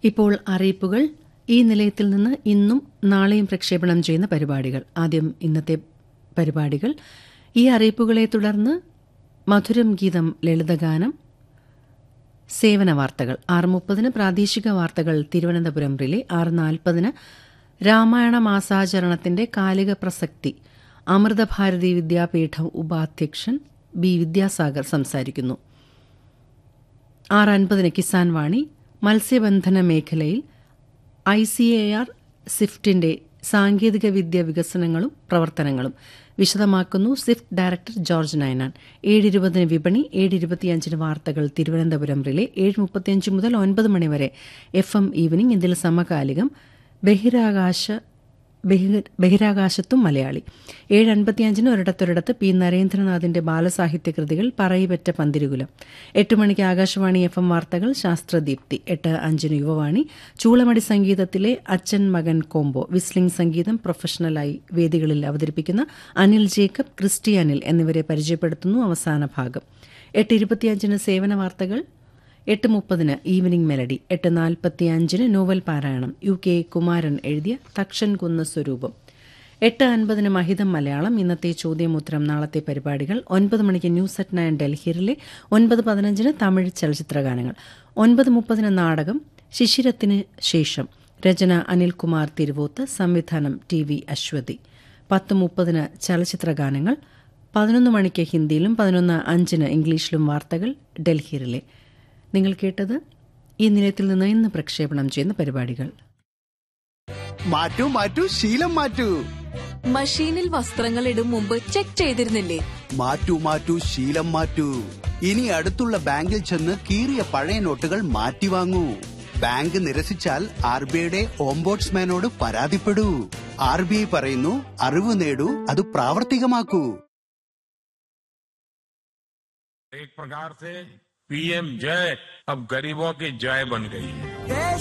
ഇപ്പോൾ അറിയിപ്പുകൾ ഈ നിലയത്തിൽ നിന്ന് ഇന്നും നാളെയും പ്രക്ഷേപണം ചെയ്യുന്ന പരിപാടികൾ ആദ്യം ഇന്നത്തെ പരിപാടികൾ ഈ അറിയിപ്പുകളെ തുടർന്ന് മധുരം ഗീതം ലളിതഗാനം സേവന വാർത്തകൾ ആറ് മുപ്പതിന് പ്രാദേശിക വാർത്തകൾ തിരുവനന്തപുരം റിലേ ആറ് നാൽപ്പതിന് രാമായണ മാസാചരണത്തിന്റെ കാലിക പ്രസക്തി അമൃതഭാരതി വിദ്യാപീഠം ഉപാധ്യക്ഷൻ ബി വിദ്യാസാഗർ സംസാരിക്കുന്നു ആറ് അൻപതിന് കിസാൻ വാണി മത്സ്യബന്ധന മേഖലയിൽ ഐ സി എ ആർ സിഫ്റ്റിന്റെ സാങ്കേതിക വിദ്യ വികസനങ്ങളും പ്രവർത്തനങ്ങളും വിശദമാക്കുന്നു സിഫ്റ്റ് ഡയറക്ടർ ജോർജ് നയനാൻ ഏഴ് ഇരുപതിന് വിപണി ഏഴ് ഇരുപത്തിയഞ്ചിന് വാർത്തകൾ തിരുവനന്തപുരം റിലേ ഏഴ് മുപ്പത്തിയഞ്ച് മുതൽ ഒൻപത് മണിവരെ എഫ് എം ഈവനിംഗ് ഇതിൽ സമകാലികം ബഹിരാകാശ ബഹിര- ബഹിരാകാശത്തും മലയാളി ഏഴ് അൻപത്തിയഞ്ചിന് ഒരിടത്തൊരിടത്ത് പി നരേന്ദ്രനാഥിന്റെ ബാലസാഹിത്യ കൃതികൾ പറയിപെറ്റ പന്തിരുകുലം എട്ട് മണിക്ക് ആകാശവാണി എഫ് എം വാർത്തകൾ ശാസ്ത്രദീപ്തി എട്ട് അഞ്ചിന് യുവവാണി ചൂളമടി സംഗീതത്തിലെ അച്ഛൻ മകൻ കോംബോ വിസ്ലിംഗ് സംഗീതം പ്രൊഫഷണലായി വേദികളിൽ അവതരിപ്പിക്കുന്ന അനിൽ ജേക്കബ് ക്രിസ്റ്റി അനിൽ എന്നിവരെ പരിചയപ്പെടുത്തുന്നു അവസാന ഭാഗം എട്ട് ഇരുപത്തിയഞ്ചിന് സേവന വാർത്തകൾ എട്ട് മുപ്പതിന് ഈവനിംഗ് മെലഡി എട്ട് നാൽപ്പത്തി അഞ്ചിന് നോവൽ പാരായണം യു കെ കുമാരൻ എഴുതിയ തക്ഷൻ കുന്ന് സ്വരൂപം എട്ട് അൻപതിന് മഹിതം മലയാളം ഇന്നത്തെ ചോദ്യമുത്തരം നാളത്തെ പരിപാടികൾ ഒൻപത് മണിക്ക് ന്യൂസ് അറ്റ് നയൻ ഡൽഹിയിലെ ഒൻപത് പതിനഞ്ചിന് തമിഴ് ചലച്ചിത്രഗാനങ്ങൾ ഒൻപത് മുപ്പതിന് നാടകം ശിശിരത്തിന് ശേഷം രചന അനിൽകുമാർ തിരുവോത്ത് സംവിധാനം ടി വി അശ്വതി പത്ത് മുപ്പതിന് ചലച്ചിത്രഗാനങ്ങൾ പതിനൊന്ന് മണിക്ക് ഹിന്ദിയിലും പതിനൊന്ന് അഞ്ചിന് ഇംഗ്ലീഷിലും വാർത്തകൾ ഡൽഹിയിലെ നിങ്ങൾ കേട്ടത് ഈ നിലയത്തിൽ നിന്ന് ഇന്ന് പ്രക്ഷേപണം ചെയ്യുന്ന പരിപാടികൾ മാറ്റൂ മാറ്റൂ ശീലം മാറ്റൂ മഷീനിൽ വസ്ത്രങ്ങൾ ഇടും മുമ്പ് ചെക്ക് ചെയ്തിരുന്നില്ലേ മാറ്റൂ മാറ്റൂ ശീലം മാറ്റൂ ഇനി അടുത്തുള്ള ബാങ്കിൽ ചെന്ന് കീറിയ പഴയ നോട്ടുകൾ മാറ്റി വാങ്ങൂ ബാങ്ക് നിരസിച്ചാൽ ആർ ബി ഐയുടെ ഓംബോട്സ്മാനോട് പരാതിപ്പെടൂ ആർ ബി ഐ പറയുന്നു അറിവ് നേടൂ അത് പ്രാവർത്തികമാക്കൂ एक प्रकार से पीएम जय अब गरीबों की जय बन गई है देश